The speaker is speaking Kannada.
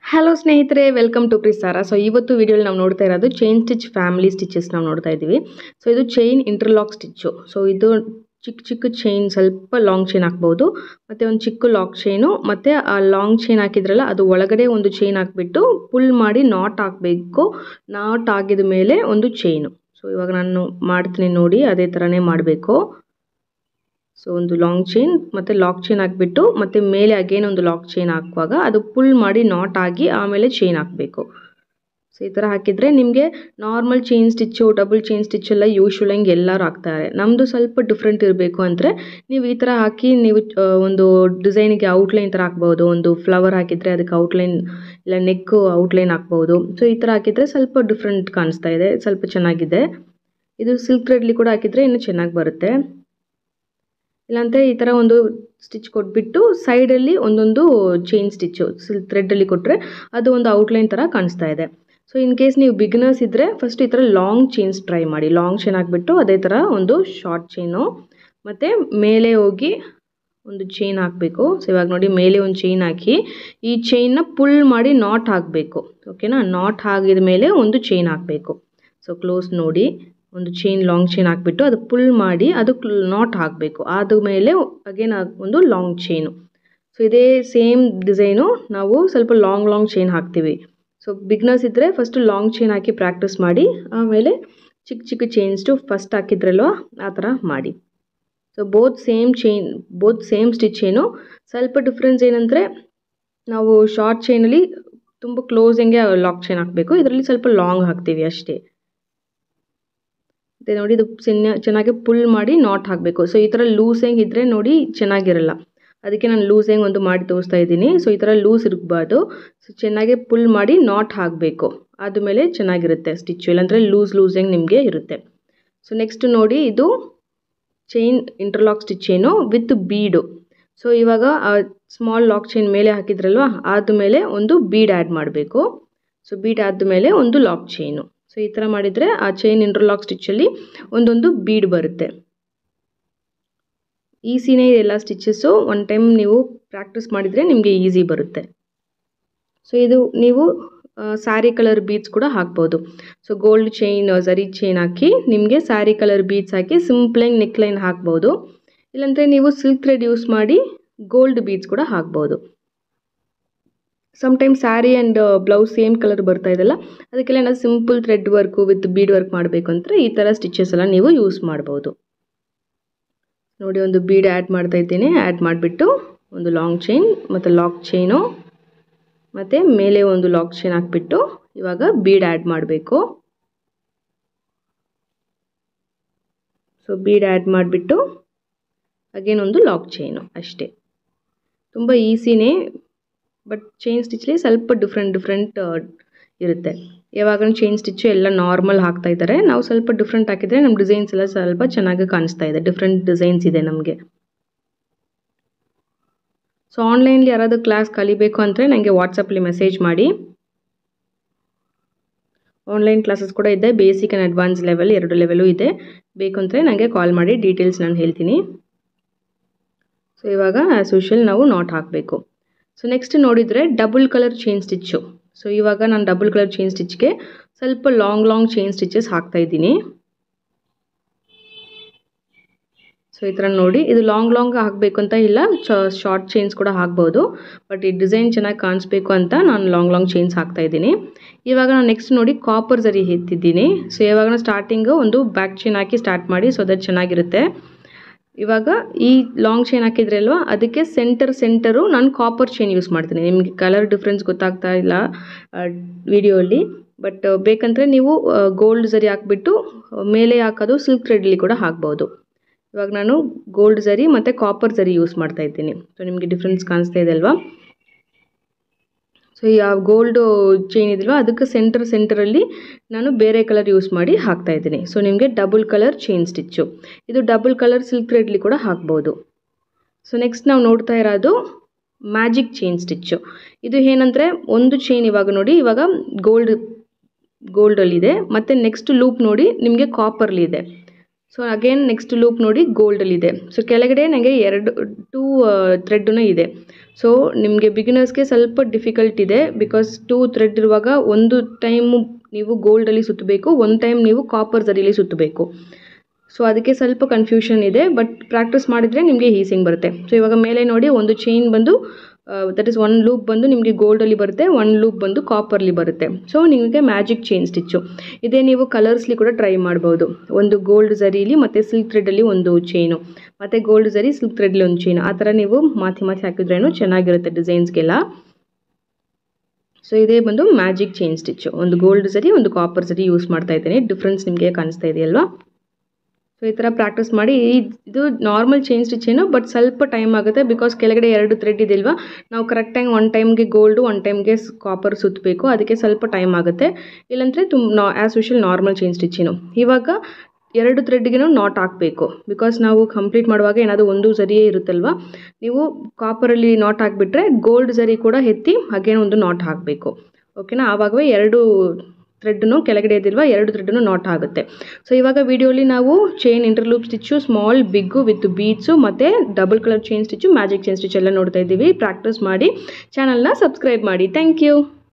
ಹಲೋ ಸ್ನೇಹಿತರೆ ವೆಲ್ಕಮ್ ಟು ಪ್ರಿಸಾರ ಸೊ ಇವತ್ತು ವಿಡಿಯೋಲಿ ನಾವು ನೋಡ್ತಾ ಇರೋದು ಚೈನ್ ಸ್ಟಿಚ್ ಫ್ಯಾಮಿಲಿ ಸ್ಟಿಚಸ್ ನಾವು ನೋಡ್ತಾ ಇದ್ದೀವಿ ಸೊ ಇದು ಚೈನ್ ಇಂಟರ್ಲಾಕ್ ಸ್ಟಿಚ್ಚು ಸೊ ಇದು ಚಿಕ್ಕ ಚಿಕ್ಕ ಚೈನ್ ಸ್ವಲ್ಪ ಲಾಂಗ್ ಚೈನ್ ಹಾಕ್ಬೋದು ಮತ್ತು ಒಂದು ಚಿಕ್ಕ ಲಾಕ್ ಚೈನು ಮತ್ತು ಆ ಲಾಂಗ್ ಚೈನ್ ಹಾಕಿದ್ರಲ್ಲ ಅದು ಒಳಗಡೆ ಒಂದು ಚೈನ್ ಹಾಕ್ಬಿಟ್ಟು ಪುಲ್ ಮಾಡಿ ನಾಟ್ ಹಾಕಬೇಕು ನಾಟ್ ಆಗಿದ ಮೇಲೆ ಒಂದು ಚೈನು ಸೊ ಇವಾಗ ನಾನು ಮಾಡ್ತೀನಿ ನೋಡಿ ಅದೇ ಥರನೇ ಮಾಡಬೇಕು ಸೊ ಒಂದು ಲಾಂಗ್ ಚೈನ್ ಮತ್ತು ಲಾಕ್ ಚೈನ್ ಹಾಕ್ಬಿಟ್ಟು ಮತ್ತು ಮೇಲೆ ಅಗೇನ್ ಒಂದು ಲಾಕ್ ಚೈನ್ ಹಾಕುವಾಗ ಅದು ಪುಲ್ ಮಾಡಿ ನಾಟ್ ಆಗಿ ಆಮೇಲೆ ಚೈನ್ ಹಾಕಬೇಕು ಸೊ ಈ ಥರ ಹಾಕಿದರೆ ನಿಮಗೆ normal chain stitch double chain stitch ಎಲ್ಲ ಯೂಶ್ವಲಾಗಿ ಎಲ್ಲರೂ ಹಾಕ್ತಾರೆ ನಮ್ಮದು ಸ್ವಲ್ಪ ಡಿಫ್ರೆಂಟ್ ಇರಬೇಕು ಅಂದರೆ ನೀವು ಈ ಥರ ಹಾಕಿ ನೀವು ಆ, ಒಂದು ಡಿಸೈನಿಗೆ ಔಟ್ಲೈನ್ ಥರ ಹಾಕ್ಬೋದು ಒಂದು ಫ್ಲವರ್ ಹಾಕಿದರೆ ಅದಕ್ಕೆ ಔಟ್ಲೈನ್ ಇಲ್ಲ ನೆಕ್ಕು ಔಟ್ಲೈನ್ ಹಾಕ್ಬೋದು ಸೊ ಈ ಥರ ಹಾಕಿದರೆ ಸ್ವಲ್ಪ ಡಿಫ್ರೆಂಟ್ ಕಾಣಿಸ್ತಾ ಇದೆ ಸ್ವಲ್ಪ ಚೆನ್ನಾಗಿದೆ ಇದು ಸಿಲ್ಕ್ ಥ್ರೆಡ್ಲಿ ಕೂಡ ಹಾಕಿದರೆ ಇನ್ನೂ ಚೆನ್ನಾಗಿ ಬರುತ್ತೆ ಇಲ್ಲಾಂದರೆ ಈ ಥರ ಒಂದು ಸ್ಟಿಚ್ ಕೊಟ್ಬಿಟ್ಟು ಸೈಡಲ್ಲಿ ಒಂದೊಂದು ಚೈನ್ ಸ್ಟಿಚ್ಚು ಸಿಲ್ಕ್ ಥ್ರೆಡ್ಡಲ್ಲಿ ಕೊಟ್ಟರೆ ಅದು ಒಂದು ಔಟ್ಲೈನ್ ಥರ ಕಾಣಿಸ್ತಾ ಇದೆ ಸೊ ಇನ್ ಕೇಸ್ ನೀವು ಬಿಗಿನರ್ಸ್ ಇದ್ದರೆ ಫಸ್ಟ್ ಈ ಥರ ಲಾಂಗ್ ಚೈನ್ಸ್ ಟ್ರೈ ಮಾಡಿ ಲಾಂಗ್ ಚೈನ್ ಹಾಕ್ಬಿಟ್ಟು ಅದೇ ಥರ ಒಂದು ಶಾರ್ಟ್ ಚೈನು ಮತ್ತು ಮೇಲೆ ಹೋಗಿ ಒಂದು ಚೈನ್ ಹಾಕಬೇಕು ಸೊ ಇವಾಗ ನೋಡಿ ಮೇಲೆ ಒಂದು ಚೈನ್ ಹಾಕಿ ಈ ಚೈನ್ನ ಪುಲ್ ಮಾಡಿ ನಾಟ್ ಹಾಕಬೇಕು ಓಕೆನಾ ನಾಟ್ ಆಗಿದ ಮೇಲೆ ಒಂದು ಚೈನ್ ಹಾಕಬೇಕು ಸೊ ಕ್ಲೋಸ್ ನೋಡಿ ಒಂದು ಚೈನ್ ಲಾಂಗ್ ಚೈನ್ ಹಾಕ್ಬಿಟ್ಟು ಅದು ಪುಲ್ ಮಾಡಿ ಅದು ನಾಟ್ ಹಾಕಬೇಕು ಆದಮೇಲೆ ಅಗೇನ್ ಒಂದು ಲಾಂಗ್ ಚೈನು ಸೊ ಇದೇ ಸೇಮ್ ಡಿಸೈನು ನಾವು ಸ್ವಲ್ಪ ಲಾಂಗ್ ಲಾಂಗ್ ಚೈನ್ ಹಾಕ್ತೀವಿ ಸೊ ಬಿಗ್ನರ್ಸ್ ಇದ್ದರೆ ಫಸ್ಟು ಲಾಂಗ್ ಚೈನ್ ಹಾಕಿ ಪ್ರಾಕ್ಟೀಸ್ ಮಾಡಿ ಆಮೇಲೆ ಚಿಕ್ಕ ಚಿಕ್ಕ ಚೈನ್ಸ್ಟು ಫಸ್ಟ್ ಹಾಕಿದ್ರಲ್ವ ಆ ಥರ ಮಾಡಿ so both same chain both same stitch ಏನು ಸ್ವಲ್ಪ ಡಿಫ್ರೆನ್ಸ್ ಏನಂದರೆ ನಾವು ಶಾರ್ಟ್ ಚೈನಲ್ಲಿ ತುಂಬ ಕ್ಲೋಸಿಂಗೆ ಲಾಕ್ ಚೈನ್ ಹಾಕಬೇಕು ಇದರಲ್ಲಿ ಸ್ವಲ್ಪ ಲಾಂಗ್ ಹಾಕ್ತೀವಿ ಅಷ್ಟೇ ಮತ್ತು ನೋಡಿ ಇದು ಚೆನ್ನ ಚೆನ್ನಾಗಿ ಪುಲ್ ಮಾಡಿ ನಾಟ್ ಹಾಕಬೇಕು ಸೊ ಈ ಥರ ಲೂಸ್ ಹೆಂಗೆ ಇದ್ದರೆ ನೋಡಿ ಚೆನ್ನಾಗಿರಲ್ಲ ಅದಕ್ಕೆ ನಾನು ಲೂಸ್ ಹೆಂಗೆ ಒಂದು ಮಾಡಿ ತೋರಿಸ್ತಾ ಇದ್ದೀನಿ ಸೊ ಈ ಥರ ಲೂಸ್ ಇರಬಾರ್ದು ಸೊ ಚೆನ್ನಾಗಿ ಪುಲ್ ಮಾಡಿ ನಾಟ್ ಹಾಕಬೇಕು ಆದಮೇಲೆ ಚೆನ್ನಾಗಿರುತ್ತೆ ಸ್ಟಿಚ್ಚು ಇಲ್ಲಾಂದರೆ ಲೂಸ್ ಲೂಸ್ ಹೆಂಗೆ ನಿಮಗೆ ಇರುತ್ತೆ ಸೊ ನೆಕ್ಸ್ಟ್ ನೋಡಿ ಇದು ಚೈನ್ ಇಂಟರ್ಲಾಕ್ ಸ್ಟಿಚ್ ಏನು ವಿತ್ ಬೀಡು ಸೊ ಇವಾಗ ಸ್ಮಾಲ್ ಲಾಕ್ ಚೈನ್ ಮೇಲೆ ಹಾಕಿದ್ರಲ್ವ ಆದಮೇಲೆ ಒಂದು ಬೀಡ್ ಆ್ಯಡ್ ಮಾಡಬೇಕು ಸೊ ಬೀಡ್ ಆದಮೇಲೆ ಒಂದು ಲಾಕ್ ಚೈನು ಸೊ ಈ ಥರ ಮಾಡಿದರೆ ಆ ಚೈನ್ ಇಂಟರ್ಲಾಕ್ ಸ್ಟಿಚ್ಚಲ್ಲಿ ಒಂದೊಂದು ಬೀಡ್ ಬರುತ್ತೆ ಈಸಿನೇ ಎಲ್ಲ ಸ್ಟಿಚಸ್ಸು ಒನ್ ಟೈಮ್ ನೀವು ಪ್ರಾಕ್ಟೀಸ್ ಮಾಡಿದರೆ ನಿಮಗೆ ಈಸಿ ಬರುತ್ತೆ ಸೊ ಇದು ನೀವು ಸ್ಯಾರಿ ಕಲರ್ ಬೀಡ್ಸ್ ಕೂಡ ಹಾಕ್ಬೋದು so gold chain zari chain ಹಾಕಿ ನಿಮಗೆ ಸ್ಯಾರಿ ಕಲರ್ ಬೀಡ್ಸ್ ಹಾಕಿ ಸಿಂಪ್ಲಾಗಿ ನೆಕ್ ಲೈನ್ ಹಾಕ್ಬೋದು ಇಲ್ಲಾಂದರೆ ನೀವು ಸಿಲ್ಕ್ ಥ್ರೆಡ್ ಯೂಸ್ ಮಾಡಿ ಗೋಲ್ಡ್ ಬೀಡ್ಸ್ ಕೂಡ ಹಾಕ್ಬೋದು sometime sari and blouse same colour ಬರ್ತಾ ಇದೆಲ್ಲ ಅದಕ್ಕೆಲ್ಲ ನಾವು simple thread work with bead work ಮಾಡಬೇಕು ಅಂದರೆ ಈ ಥರ ಸ್ಟಿಚಸ್ ಎಲ್ಲ ನೀವು ಯೂಸ್ ಮಾಡ್ಬೋದು ನೋಡಿ ಒಂದು ಬೀಡ್ ಆ್ಯಡ್ ಮಾಡ್ತಾ ಇದ್ದೀನಿ ಆ್ಯಡ್ ಮಾಡಿಬಿಟ್ಟು ಒಂದು ಲಾಂಗ್ ಚೈನ್ ಮತ್ತು ಲಾಕ್ ಚೈನು ಮತ್ತು ಮೇಲೆ ಒಂದು ಲಾಕ್ ಚೈನ್ ಹಾಕ್ಬಿಟ್ಟು ಇವಾಗ ಬೀಡ್ ಆ್ಯಡ್ ಮಾಡಬೇಕು ಸೊ ಬೀಡ್ ಆ್ಯಡ್ ಮಾಡಿಬಿಟ್ಟು ಅಗೇನ್ ಒಂದು ಲಾಕ್ ಚೈನು ಅಷ್ಟೇ ತುಂಬ ಈಸಿನೇ ಬಟ್ ಚೈನ್ ಸ್ಟಿಚ್ಲಿ ಸ್ವಲ್ಪ ಡಿಫ್ರೆಂಟ್ ಡಿಫ್ರೆಂಟ್ ಇರುತ್ತೆ ಯಾವಾಗ ಚೈನ್ ಸ್ಟಿಚ್ಚು ಎಲ್ಲ ನಾರ್ಮಲ್ ಹಾಕ್ತಾ ಇದ್ದಾರೆ ನಾವು ಸ್ವಲ್ಪ ಡಿಫ್ರೆಂಟ್ ಹಾಕಿದರೆ ನಮ್ಮ ಡಿಸೈನ್ಸ್ ಎಲ್ಲ ಸ್ವಲ್ಪ ಚೆನ್ನಾಗಿ ಕಾಣಿಸ್ತಾ ಇದೆ ಡಿಫ್ರೆಂಟ್ ಡಿಸೈನ್ಸ್ ಇದೆ ನಮಗೆ ಸೊ ಆನ್ಲೈನ್ಲಿ ಯಾರಾದರೂ ಕ್ಲಾಸ್ ಕಲಿಬೇಕು ಅಂದರೆ ನನಗೆ ವಾಟ್ಸಪ್ಪಲ್ಲಿ ಮೆಸೇಜ್ ಮಾಡಿ ಆನ್ಲೈನ್ ಕ್ಲಾಸಸ್ ಕೂಡ ಇದೆ ಬೇಸಿಕ್ ಆ್ಯಂಡ್ ಅಡ್ವಾನ್ಸ್ ಲೆವೆಲ್ ಎರಡು ಲೆವೆಲು ಇದೆ ಬೇಕು ಅಂದರೆ ನನಗೆ ಕಾಲ್ ಮಾಡಿ ಡೀಟೇಲ್ಸ್ ನಾನು ಹೇಳ್ತೀನಿ ಸೊ ಇವಾಗ ಆ್ಯಸ್ ಯೂಶುವಲ್ ನಾವು ನಾಟ್ ಹಾಕಬೇಕು ಸೊ ನೆಕ್ಸ್ಟ್ ನೋಡಿದರೆ double colour chain stitch so ಇವಾಗ ನಾನು ಡಬಲ್ ಕಲರ್ ಚೈನ್ ಸ್ಟಿಚ್ಗೆ ಸ್ವಲ್ಪ ಲಾಂಗ್ ಲಾಂಗ್ ಚೈನ್ ಸ್ಟಿಚಸ್ ಹಾಕ್ತಾ ಇದ್ದೀನಿ ಸೊ ಈ ಥರ ನೋಡಿ ಇದು ಲಾಂಗ್ ಲಾಂಗ್ ಹಾಕಬೇಕು ಅಂತ ಇಲ್ಲ ಶಾರ್ಟ್ ಚೈನ್ಸ್ ಕೂಡ ಹಾಕ್ಬೋದು ಬಟ್ ಈ ಡಿಸೈನ್ ಚೆನ್ನಾಗಿ ಕಾಣಿಸ್ಬೇಕು ಅಂತ ನಾನು ಲಾಂಗ್ ಲಾಂಗ್ ಚೈನ್ಸ್ ಹಾಕ್ತಾ ಇದ್ದೀನಿ ಇವಾಗ ನಾನು ನೆಕ್ಸ್ಟ್ ನೋಡಿ ಕಾಪರ್ ಜರಿ ಎತ್ತಿದ್ದೀನಿ ಸೊ ಇವಾಗ ನಾನು ಸ್ಟಾರ್ಟಿಂಗು ಒಂದು ಬ್ಯಾಕ್ ಚೈನ್ ಹಾಕಿ ಸ್ಟಾರ್ಟ್ ಮಾಡಿ ಸೊ ದಟ್ ಚೆನ್ನಾಗಿರುತ್ತೆ ಇವಾಗ ಈ ಲಾಂಗ್ ಚೈನ್ ಹಾಕಿದ್ರೆ ಅಲ್ವಾ ಅದಕ್ಕೆ ಸೆಂಟರ್ ಸೆಂಟರು ನಾನು ಕಾಪರ್ ಚೈನ್ ಯೂಸ್ ಮಾಡ್ತೀನಿ ನಿಮಗೆ ಕಲರ್ ಡಿಫ್ರೆನ್ಸ್ ಗೊತ್ತಾಗ್ತಾ ಇಲ್ಲ ವಿಡಿಯೋಲಿ ಬಟ್ ಬೇಕಂದರೆ ನೀವು ಗೋಲ್ಡ್ ಸರಿ ಹಾಕ್ಬಿಟ್ಟು ಮೇಲೆ ಹಾಕೋದು ಸಿಲ್ಕ್ ಥ್ರೆಡ್ಲಿ ಕೂಡ ಹಾಕ್ಬೋದು ಇವಾಗ ನಾನು ಗೋಲ್ಡ್ ಜರಿ ಮತ್ತು ಕಾಪರ್ ಜರಿ ಯೂಸ್ ಮಾಡ್ತಾ ಇದ್ದೀನಿ ಸೊ ನಿಮಗೆ ಡಿಫ್ರೆನ್ಸ್ ಕಾಣಿಸ್ತಾ ಇದೆ ಅಲ್ವಾ ಸೊ ಯಾವ ಗೋಲ್ಡು ಚೈನ್ ಇದಲ್ವ ಅದಕ್ಕೆ ಸೆಂಟರ್ ಸೆಂಟರಲ್ಲಿ ನಾನು ಬೇರೆ ಕಲರ್ ಯೂಸ್ ಮಾಡಿ ಹಾಕ್ತಾ ಇದ್ದೀನಿ ಸೊ ನಿಮಗೆ ಡಬಲ್ ಕಲರ್ ಚೈನ್ ಸ್ಟಿಚ್ಚು ಇದು ಡಬಲ್ ಕಲರ್ ಸಿಲ್ಕ್ ಥ್ರೆಡ್ಲಿ ಕೂಡ ಹಾಕ್ಬೋದು ಸೊ ನೆಕ್ಸ್ಟ್ ನಾವು ನೋಡ್ತಾ ಇರೋದು ಮ್ಯಾಜಿಕ್ ಚೈನ್ ಸ್ಟಿಚ್ಚು ಇದು ಏನಂದರೆ ಒಂದು ಚೈನ್ ಇವಾಗ ನೋಡಿ ಇವಾಗ ಗೋಲ್ಡ್ ಗೋಲ್ಡಲ್ಲಿದೆ ಮತ್ತು ನೆಕ್ಸ್ಟ್ ಲೂಪ್ ನೋಡಿ ನಿಮಗೆ ಕಾಪರ್ಲಿದೆ ಸೊ ಅಗೇನ್ ನೆಕ್ಸ್ಟ್ ಲೂಪ್ ನೋಡಿ ಗೋಲ್ಡಲ್ಲಿದೆ ಸೊ ಕೆಳಗಡೆ ನನಗೆ ಎರಡು ಟೂ ಥ್ರೆಡ್ಡೂ ಇದೆ ಸೊ ನಿಮಗೆ ಬಿಗಿನರ್ಸ್ಗೆ ಸ್ವಲ್ಪ ಡಿಫಿಕಲ್ಟ್ ಇದೆ ಬಿಕಾಸ್ ಟೂ ಥ್ರೆಡ್ ಇರುವಾಗ ಒಂದು ಟೈಮು ನೀವು ಗೋಲ್ಡಲ್ಲಿ ಸುತ್ತಬೇಕು ಒಂದು ಟೈಮ್ ನೀವು ಕಾಪರ್ ಜರಿಲಿ ಸುತ್ತಬೇಕು ಸೊ ಅದಕ್ಕೆ ಸ್ವಲ್ಪ ಕನ್ಫ್ಯೂಷನ್ ಇದೆ ಬಟ್ ಪ್ರಾಕ್ಟೀಸ್ ಮಾಡಿದರೆ ನಿಮಗೆ ಈಸಿಂಗ್ ಬರುತ್ತೆ ಸೊ ಇವಾಗ ಮೇಲೆ ನೋಡಿ ಒಂದು ಚೈನ್ ಬಂದು ದಟ್ ಇಸ್ ಒನ್ ಲೂಪ್ ಬಂದು ನಿಮಗೆ ಗೋಲ್ಡಲ್ಲಿ ಬರುತ್ತೆ ಒನ್ ಲೂಪ್ ಬಂದು ಕಾಪರ್ಲಿ ಬರುತ್ತೆ ಸೊ ನಿಮಗೆ ಮ್ಯಾಜಿಕ್ ಚೈನ್ ಸ್ಟಿಚ್ಚು ಇದೇ ನೀವು ಕಲರ್ಸ್ಲಿ ಕೂಡ ಟ್ರೈ ಮಾಡ್ಬೋದು ಒಂದು ಗೋಲ್ಡ್ ಝರೀಲಿ ಮತ್ತು ಸಿಲ್ಕ್ ಥ್ರೆಡಲ್ಲಿ ಒಂದು ಚೈನು ಮತ್ತು ಗೋಲ್ಡ್ ಝರಿ ಸಿಲ್ಕ್ ಥ್ರೆಡ್ಲಿ ಒಂದು ಚೈನು ಆ ಥರ ನೀವು ಮಾತಿ ಮಾತಿ ಹಾಕಿದ್ರೇನು ಚೆನ್ನಾಗಿರುತ್ತೆ ಡಿಸೈನ್ಸ್ಗೆಲ್ಲ ಸೊ ಇದೇ ಬಂದು ಮ್ಯಾಜಿಕ್ ಚೈನ್ ಸ್ಟಿಚ್ಚು ಒಂದು ಗೋಲ್ಡ್ ಸರಿ ಒಂದು ಕಾಪರ್ ಸರಿ ಯೂಸ್ ಮಾಡ್ತಾ ಇದ್ದೀನಿ ಡಿಫ್ರೆನ್ಸ್ ನಿಮಗೆ ಕಾಣಿಸ್ತಾ ಇದೆಯಲ್ವಾ ಸೊ ಈ ಥರ ಪ್ರಾಕ್ಟೀಸ್ ಮಾಡಿ ಇದು ನಾರ್ಮಲ್ ಚೈನ್ ಸ್ಟಿಚ್ ಏನು ಬಟ್ ಸ್ವಲ್ಪ ಟೈಮ್ ಆಗುತ್ತೆ ಬಿಕಾಸ್ ಕೆಳಗಡೆ ಎರಡು ಥ್ರೆಡ್ ಇದೆಯಲ್ವಾ ನಾವು ಕರೆಕ್ಟಾಗಿ ಒನ್ ಟೈಮ್ಗೆ ಗೋಲ್ಡು ಒನ್ ಟೈಮ್ಗೆ ಕಾಪರ್ ಸುತ್ತಬೇಕು ಅದಕ್ಕೆ ಸ್ವಲ್ಪ ಟೈಮ್ ಆಗುತ್ತೆ ಇಲ್ಲಾಂದರೆ ತುಂಬ ನಾ ಆ್ಯಸ್ ಯೂಶಲ್ ನಾರ್ಮಲ್ ಚೈನ್ ಸ್ಟಿಚ್ಚೇನು ಇವಾಗ ಎರಡು ಥ್ರೆಡ್ಗೆನೂ ನಾಟ್ ಹಾಕಬೇಕು ಬಿಕಾಸ್ ನಾವು ಕಂಪ್ಲೀಟ್ ಮಾಡುವಾಗ ಏನಾದರೂ ಒಂದು ಸರಿಯೇ ಇರುತ್ತಲ್ವ ನೀವು ಕಾಪರಲ್ಲಿ ನಾಟ್ ಹಾಕಿಬಿಟ್ರೆ ಗೋಲ್ಡ್ ಸರಿ ಕೂಡ ಎತ್ತಿ ಹಾಗೇನೋ ಒಂದು ನಾಟ್ ಹಾಕಬೇಕು ಓಕೆನಾ ಆವಾಗವೇ ಎರಡು ಥ್ರೆಡ್ನು ಕೆಳಗಡೆ ಇದಿಲ್ವ ಎರಡು ಥ್ರೆಡ್ನು ನಾಟ್ ಆಗುತ್ತೆ ಸೊ ಇವಾಗ ವಿಡಿಯೋಲಿ ನಾವು chain interloop stitch small big with beads ಮತ್ತು double colour chain stitch magic chain stitch ಎಲ್ಲ ನೋಡ್ತಾ ಇದ್ದೀವಿ ಪ್ರಾಕ್ಟೀಸ್ ಮಾಡಿ ಚಾನಲ್ನ ಸಬ್ಸ್ಕ್ರೈಬ್ ಮಾಡಿ ಥ್ಯಾಂಕ್ ಯು